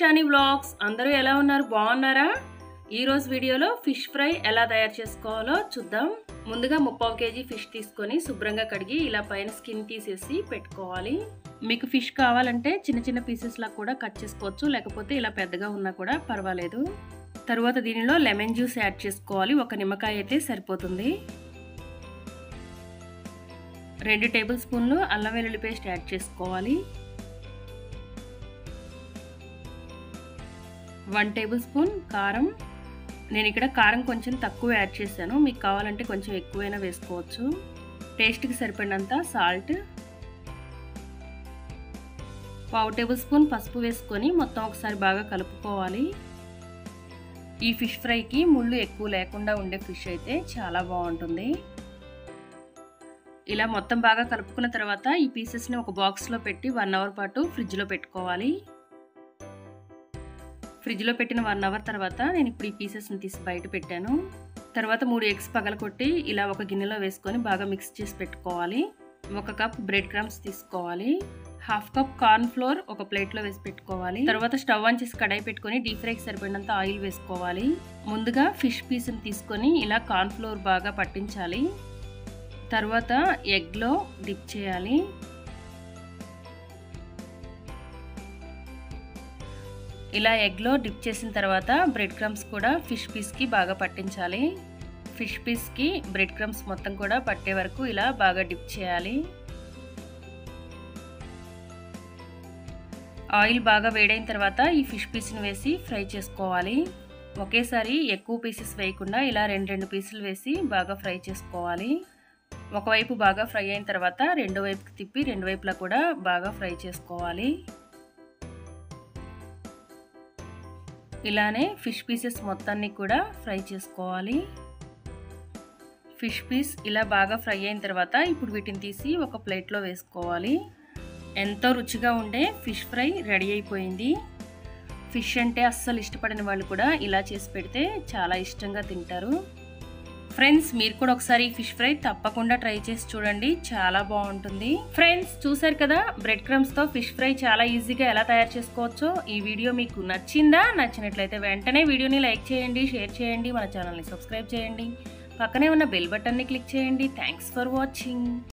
షాని vlogs అందరూ ఎలా ఉన్నారు బాగున్నారా ఈరోజు వీడియోలో ఫిష్ ఫ్రై ఎలా తయారు చేసుకోవాలో చూద్దాం ముందుగా ముప్పావు కేజీ ఫిష్ తీసుకొని శుభ్రంగా కడిగి ఇలా పైన స్కిన్ తీసేసి పెట్టుకోవాలి మీకు ఫిష్ కావాలంటే చిన్న చిన్న పీసెస్లా కూడా కట్ చేసుకోవచ్చు లేకపోతే ఇలా పెద్దగా ఉన్నా కూడా పర్వాలేదు తరువాత దీనిలో లెమన్ జ్యూస్ యాడ్ చేసుకోవాలి ఒక నిమ్మకాయ అయితే సరిపోతుంది రెండు టేబుల్ స్పూన్లు అల్లం వెల్లుల్లి పేస్ట్ యాడ్ చేసుకోవాలి వన్ టేబుల్ స్పూన్ కారం నేను ఇక్కడ కారం కొంచెం తక్కువ యాడ్ చేశాను మీకు కావాలంటే కొంచెం ఎక్కువైనా వేసుకోవచ్చు టేస్ట్కి సరిపడినంత సాల్ట్ పావు టేబుల్ స్పూన్ పసుపు వేసుకొని మొత్తం ఒకసారి బాగా కలుపుకోవాలి ఈ ఫిష్ ఫ్రైకి ముళ్ళు ఎక్కువ లేకుండా ఉండే ఫిష్ అయితే చాలా బాగుంటుంది ఇలా మొత్తం బాగా కలుపుకున్న తర్వాత ఈ పీసెస్ని ఒక బాక్స్లో పెట్టి వన్ అవర్ పాటు ఫ్రిడ్జ్లో పెట్టుకోవాలి ఫ్రిడ్జ్లో పెట్టిన వన్ అవర్ తర్వాత నేను ఇప్పుడు ఈ పీసెస్ని తీసి బయట పెట్టాను తర్వాత మూడు ఎగ్స్ పగలకొట్టి ఇలా ఒక గిన్నెలో వేసుకొని బాగా మిక్స్ చేసి పెట్టుకోవాలి ఒక కప్ బ్రెడ్ క్రమ్స్ తీసుకోవాలి హాఫ్ కప్ కార్న్ ఫ్లోర్ ఒక ప్లేట్లో వేసి పెట్టుకోవాలి తర్వాత స్టవ్ ఆన్ చేసి కడాయి పెట్టుకొని డీప్ ఫ్రైకి సరిపడినంత ఆయిల్ వేసుకోవాలి ముందుగా ఫిష్ పీస్ని తీసుకొని ఇలా కార్న్ ఫ్లోర్ బాగా పట్టించాలి తర్వాత ఎగ్లో డిప్ చేయాలి ఇలా ఎగ్లో డిప్ చేసిన తర్వాత బ్రెడ్ క్రమ్స్ కూడా ఫిష్ పీస్కి బాగా పట్టించాలి ఫిష్ పీస్కి బ్రెడ్ క్రమ్స్ మొత్తం కూడా పట్టే వరకు ఇలా బాగా డిప్ చేయాలి ఆయిల్ బాగా వేడైన తర్వాత ఈ ఫిష్ పీస్ని వేసి ఫ్రై చేసుకోవాలి ఒకేసారి ఎక్కువ పీసెస్ వేయకుండా ఇలా రెండు రెండు పీసులు వేసి బాగా ఫ్రై చేసుకోవాలి ఒకవైపు బాగా ఫ్రై అయిన తర్వాత రెండో వైపుకి తిప్పి రెండు వైపులా కూడా బాగా ఫ్రై చేసుకోవాలి ఇలానే ఫిష్ పీసెస్ మొత్తాన్ని కూడా ఫ్రై చేసుకోవాలి ఫిష్ పీస్ ఇలా బాగా ఫ్రై అయిన తర్వాత ఇప్పుడు వీటిని తీసి ఒక ప్లేట్లో వేసుకోవాలి ఎంతో రుచిగా ఉండే ఫిష్ ఫ్రై రెడీ అయిపోయింది ఫిష్ అంటే అస్సలు ఇష్టపడిన వాళ్ళు కూడా ఇలా చేసి పెడితే చాలా ఇష్టంగా తింటారు ఫ్రెండ్స్ మీరు కూడా ఒకసారి ఫిష్ ఫ్రై తప్పకుండా ట్రై చేసి చూడండి చాలా బాగుంటుంది ఫ్రెండ్స్ చూసారు కదా బ్రెడ్ క్రమ్స్ తో ఫిష్ ఫ్రై చాలా ఈజీగా ఎలా తయారు చేసుకోవచ్చో ఈ వీడియో మీకు నచ్చిందా నచ్చినట్లయితే వెంటనే వీడియోని లైక్ చేయండి షేర్ చేయండి మన ఛానల్ని సబ్స్క్రైబ్ చేయండి పక్కనే ఉన్న బెల్ బటన్ని క్లిక్ చేయండి థ్యాంక్స్ ఫర్ వాచింగ్